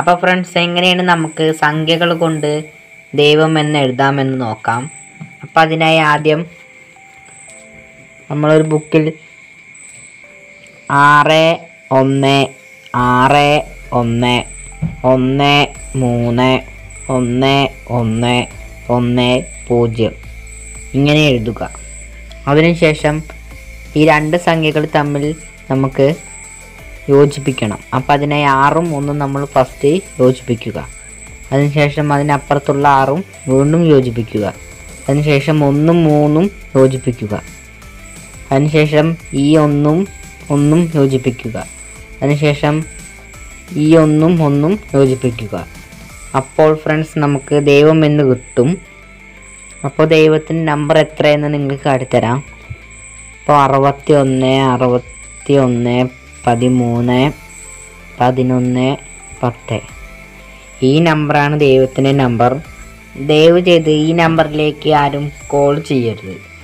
അപ്പോൾ ഫ്രണ്ട്സ് എങ്ങനെയാണ് നമുക്ക് സംഖ്യകൾ കൊണ്ട് ദൈവം എന്ന് എഴുതാമെന്ന് നോക്കാം അപ്പം അതിനായി ആദ്യം നമ്മളൊരു ബുക്കിൽ ആറ് ഒന്ന് ആറ് ഒന്ന് ഒന്ന് മൂന്ന് ഒന്ന് ഒന്ന് ഒന്ന് പൂജ്യം ഇങ്ങനെ എഴുതുക അതിനുശേഷം ഈ രണ്ട് സംഖ്യകൾ തമ്മിൽ നമുക്ക് യോജിപ്പിക്കണം അപ്പം അതിനായി ആറും ഒന്നും നമ്മൾ ഫസ്റ്റ് യോജിപ്പിക്കുക അതിനുശേഷം അതിനപ്പുറത്തുള്ള ആറും വീണ്ടും യോജിപ്പിക്കുക അതിനുശേഷം ഒന്നും മൂന്നും യോജിപ്പിക്കുക അതിനുശേഷം ഈ ഒന്നും ഒന്നും യോജിപ്പിക്കുക അതിനുശേഷം ഈ ഒന്നും ഒന്നും യോജിപ്പിക്കുക അപ്പോൾ ഫ്രണ്ട്സ് നമുക്ക് ദൈവം എന്ന് കിട്ടും അപ്പോൾ ദൈവത്തിൻ്റെ നമ്പർ എത്രയെന്ന് നിങ്ങൾക്ക് കാട്ടിത്തരാം അപ്പോൾ അറുപത്തി ഒന്ന് അറുപത്തി ഒന്ന് പതിമൂന്ന് പതിനൊന്ന് പത്ത് ഈ നമ്പറാണ് ദൈവത്തിൻ്റെ നമ്പർ ദയവ് ചെയ്ത് ഈ നമ്പറിലേക്ക് ആരും കോൾ ചെയ്യരുത്